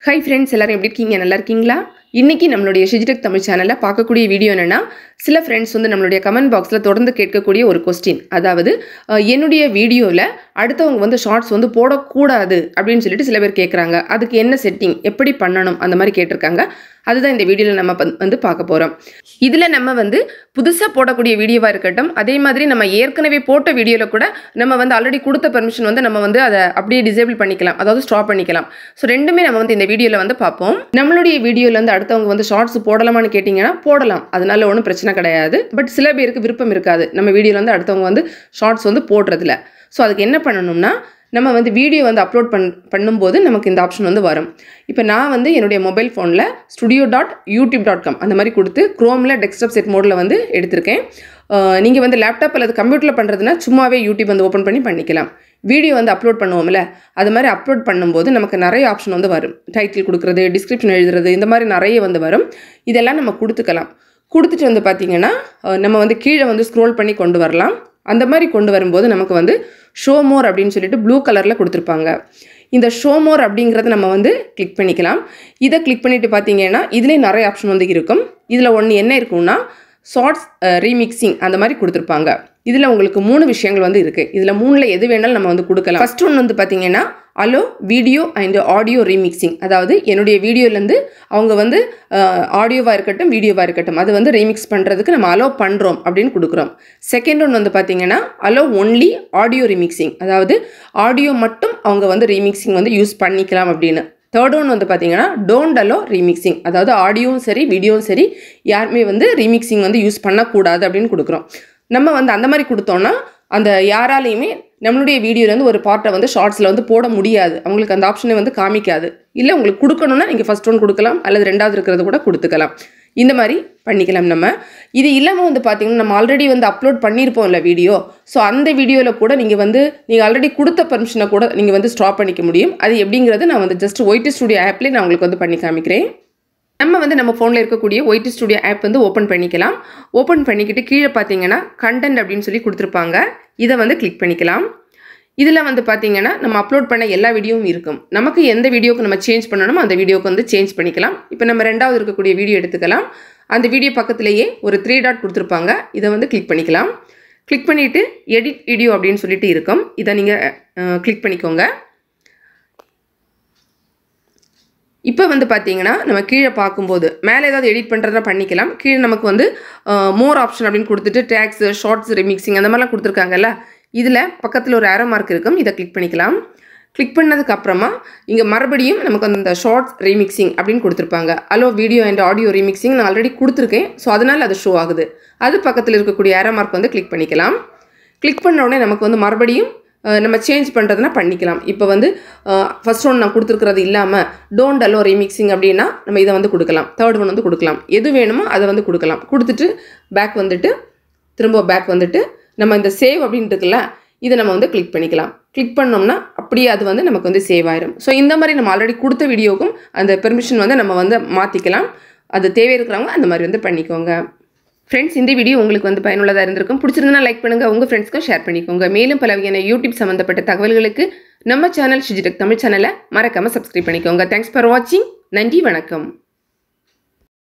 hi friends எல்லாரும் எப்படி இருக்கீங்க நல்லா இருக்கீங்களா இன்னைக்கு நம்மளுடைய ஷிஜிடெக் தமிழ் சேனலில் பார்க்கக்கூடிய வீடியோ என்னென்னா சில ஃப்ரெண்ட்ஸ் வந்து நம்மளுடைய கமெண்ட் பாக்ஸில் தொடர்ந்து கேட்கக்கூடிய ஒரு கொஸ்டின் அதாவது அஹ், என்னுடைய வீடியோவில் அடுத்தவங்க வந்து ஷார்ட்ஸ் வந்து போடக்கூடாது அப்படின்னு சொல்லிட்டு சில பேர் கேட்குறாங்க அதுக்கு என்ன செட்டிங் எப்படி பண்ணணும் அந்த மாதிரி கேட்டிருக்காங்க அதுதான் இந்த வீடியோவில் நம்ம ப- வந்து பார்க்க போகிறோம் இதில் நம்ம வந்து புதுசாக போடக்கூடிய வீடியோவாக இருக்கட்டும் அதே மாதிரி நம்ம ஏற்கனவே போட்ட வீடியோவில் கூட நம்ம வந்து ஆல்ரெடி கொடுத்த பெர்மிஷன் வந்து நம்ம வந்து அதை அப்படியே டிசேபிள் பண்ணிக்கலாம் அதாவது ஸ்டாப் பண்ணிக்கலாம் ஸோ ரெண்டுமே நம்ம வந்து இந்த வீடியோவில் வந்து பார்ப்போம் நம்மளுடைய வீடியோவில் வந்து அடுத்தவங்க வந்து ஷார்ட்ஸ் போடலாமான்னு கேட்டிங்கன்னா போடலாம் அதனால ஒன்றும் பிரச்சனை கிடையாது பட் சில பேருக்கு விருப்பம் இருக்காது நம்ம வீடியோவில் வந்து அடுத்தவங்க வந்து ஷார்ட்ஸ் வந்து போடுறதில்ல ஸோ அதுக்கு என்ன பண்ணணும்னா நம்ம வந்து வீடியோ வந்து அப்லோட் பண் பண்ணும்போது நமக்கு இந்த ஆப்ஷன் வந்து வரும் இப்போ நான் வந்து என்னுடைய மொபைல் ஃபோனில் studio dot YouTube dot com அந்த மாதிரி கொடுத்து க்ரோமில் டெஸ்க்டாப் செட் மோடில் வந்து எடுத்திருக்கேன் நீங்கள் வந்து லேப்டாப் அல்லது கம்ப்யூட்டரில் பண்ணுறதுனா சும்மாவே யூடியூப் வந்து ஓப்பன் பண்ணி பண்ணிக்கலாம் வீடியோ வந்து அப்லோட் பண்ணுவோம்ல அது மாதிரி அப்லோட் பண்ணும்போது நமக்கு நிறைய ஆப்ஷன் வந்து வரும் டைட்டில் கொடுக்குறது டிஸ்கிரிப்ஷன் எழுதுறது இந்த மாதிரி நிறைய வந்து வரும் இதெல்லாம் நம்ம கொடுத்துக்கலாம் கொடுத்துட்டு வந்து பார்த்திங்கன்னா அஹ், நம்ம வந்து கீழே வந்து ஸ்க்ரோல் பண்ணி கொண்டு வரலாம் அந்த மாதிரி கொண்டு வரும்போது நமக்கு வந்து ஷோ மோர் அப்படின்னு சொல்லிட்டு ப்ளூ கலரில் கொடுத்துருப்பாங்க இந்த ஷோ மோர் அப்படிங்கிறத நம்ம வந்து கிளிக் பண்ணிக்கலாம் இதை கிளிக் பண்ணிட்டு பார்த்தீங்கன்னா இதுலேயே நிறைய ஆப்ஷன் வந்து இருக்கும் இதில் ஒன்று என்ன இருக்கும்னா ஷார்ட்ஸ் ரீமிக்சிங் அந்த மாதிரி கொடுத்துருப்பாங்க இதில் உங்களுக்கு மூணு விஷயங்கள் வந்து இருக்குது இதில் மூணில் எது வேணாலும் நம்ம வந்து கொடுக்கலாம் ஃபர்ஸ்ட் ஒன்று வந்து பார்த்தீங்கன்னா allow video and audio remixing அதாவது என்னுடைய வீடியோலேருந்து அவங்க வந்து ஆடியோவாக இருக்கட்டும் வீடியோவாக இருக்கட்டும் அது வந்து ரீமிக்ஸ் பண்ணுறதுக்கு நம்ம அலோ பண்ணுறோம் அப்படின்னு கொடுக்குறோம் செகண்ட் ஒன்று வந்து பார்த்தீங்கன்னா அலோ ஒன்லி ஆடியோ ரீமிக்சிங் அதாவது ஆடியோ மட்டும் அவங்க வந்து ரீமிக்சிங் வந்து யூஸ் பண்ணிக்கலாம் அப்படின்னு தேர்ட் ஒன் வந்து பார்த்தீங்கன்னா டோன்ட் அலோ ரீமிக்சிங் அதாவது ஆடியோவும் சரி வீடியோவும் சரி யாருமே வந்து ரீமிக்சிங் வந்து யூஸ் பண்ணக்கூடாது அப்படின்னு கொடுக்குறோம் நம்ம வந்து அந்த மாதிரி கொடுத்தோன்னா அந்த யாராலையுமே நம்மளுடைய வீடியோலேருந்து ஒரு பார்ட்டை வந்து ஷார்ட்ஸில் வந்து போட முடியாது அவங்களுக்கு அந்த ஆப்ஷனை வந்து காமிக்காது இல்லை உங்களுக்கு கொடுக்கணும்னா நீங்கள் ஃபஸ்ட் ஒன் கொடுக்கலாம் அல்லது ரெண்டாவது இருக்கிறது கூட கொடுத்துக்கலாம் இந்த மாதிரி பண்ணிக்கலாம் நம்ம இது இல்லாமல் வந்து பார்த்தீங்கன்னா நம்ம ஆல்ரெடி வந்து அப்லோட் பண்ணியிருப்போம்ல வீடியோ ஸோ அந்த வீடியோவில் கூட நீங்கள் வந்து நீங்கள் ஆல்ரெடி கொடுத்த பர்மிஷனை கூட நீங்கள் வந்து ஸ்டாப் பண்ணிக்க முடியும் அது எப்படிங்கிறது நான் வந்து ஜஸ்ட் ஒயிட் ஸ்டுடியோ ஆப்லேயே நான் உங்களுக்கு வந்து பண்ணி காமிக்கிறேன் நம்ம வந்து நம்ம ஃபோனில் இருக்கக்கூடிய ஒயிட் ஸ்டுடியோ ஆப் வந்து ஓப்பன் பண்ணிக்கலாம் ஓப்பன் பண்ணிக்கிட்டு கீழே பார்த்தீங்கன்னா கண்டென்ட் அப்படின்னு சொல்லி கொடுத்துருப்பாங்க இதை வந்து கிளிக் பண்ணிக்கலாம் இதில் வந்து பார்த்தீங்கன்னா நம்ம அப்லோட் பண்ண எல்லா வீடியோவும் இருக்கும் நமக்கு எந்த வீடியோக்கு நம்ம சேஞ்ச் பண்ணணுமோ அந்த வீடியோக்கு வந்து சேஞ்ச் பண்ணிக்கலாம் இப்போ நம்ம ரெண்டாவது இருக்கக்கூடிய வீடியோ எடுத்துக்கலாம் அந்த வீடியோ பக்கத்துலேயே ஒரு த்ரீ டாட் கொடுத்துருப்பாங்க இதை வந்து கிளிக் பண்ணிக்கலாம் கிளிக் பண்ணிவிட்டு எடிட் வீடியோ அப்படின்னு சொல்லிட்டு இருக்கும் இதை நீங்கள் கிளிக் பண்ணிக்கோங்க இப்போ வந்து பார்த்தீங்கன்னா நம்ம கீழே பார்க்கும்போது மேலே ஏதாவது எடிட் பண்ணுறதா பண்ணிக்கலாம் கீழே நமக்கு வந்து மோர் ஆப்ஷன் அப்படின்னு கொடுத்துட்டு டேக்ஸ் ஷார்ட்ஸ் ரிமிக்சிங் அந்த மாதிரிலாம் கொடுத்துருக்காங்கல்ல இதில் பக்கத்தில் ஒரு ஆரோ மார்க் இருக்கும் இதை கிளிக் பண்ணிக்கலாம் கிளிக் பண்ணதுக்கு அப்புறமா இங்கே மறுபடியும் நமக்கு அந்த ஷார்ட்ஸ் ரீமிக்சிங் அப்படின்னு கொடுத்துருப்பாங்க allow video and audio remixing நான் ஆல்ரெடி கொடுத்துருக்கேன் ஸோ அதனால் அது ஷோ ஆகுது அது பக்கத்தில் இருக்கக்கூடிய ஆரோ மார்க் வந்து கிளிக் பண்ணிக்கலாம் கிளிக் பண்ண உடனே நமக்கு வந்து மறுபடியும் அஹ், நம்ம சேஞ்ச் பண்ணுறதுனா பண்ணிக்கலாம் இப்போ வந்து ஃபர்ஸ்ட் ஒன் நான் கொடுத்துருக்கிறது இல்லாமல் டோன்ட் அலோ ரீமிக்சிங் அப்படின்னா நம்ம இதை வந்து கொடுக்கலாம் தேர்ட் ஒன் வந்து கொடுக்கலாம் எது வேணுமோ அதை வந்து கொடுக்கலாம் கொடுத்துட்டு பேக் வந்துட்டு திரும்ப பேக் வந்துட்டு நம்ம இந்த சேவ் அப்படின்ட்டு இருக்குல்ல இதை நம்ம வந்து கிளிக் பண்ணிக்கலாம் கிளிக் பண்ணோம்னா அப்படியே அது வந்து நமக்கு வந்து சேவ் ஆயிரும் ஸோ இந்த மாதிரி நம்ம ஆல்ரெடி கொடுத்த வீடியோக்கும் அந்த பெர்மிஷன் வந்து நம்ம வந்து மாற்றிக்கலாம் அது தேவை இருக்கிறவங்க அந்த மாதிரி வந்து பண்ணிக்கோங்க ஃப்ரெண்ட்ஸ் இந்த வீடியோ உங்களுக்கு வந்து பயனுள்ளதாக இருந்திருக்கும் பிடிச்சிருந்தனா லைக் பண்ணுங்கள் உங்கள் ஃப்ரெண்ட்ஸ்க்கும் ஷேர் பண்ணிக்கோங்க மேலும் பல வகையான யூடியூப் சம்மந்தப்பட்ட தகவல்களுக்கு நம்ம சேனல் ஷிஜிடெக் தமிழ் சேனலை மறக்காமல் சப்ஸ்கிரைப் பண்ணிக்கோங்க தேங்க்ஸ் ஃபார் வாட்சிங் நன்றி வணக்கம்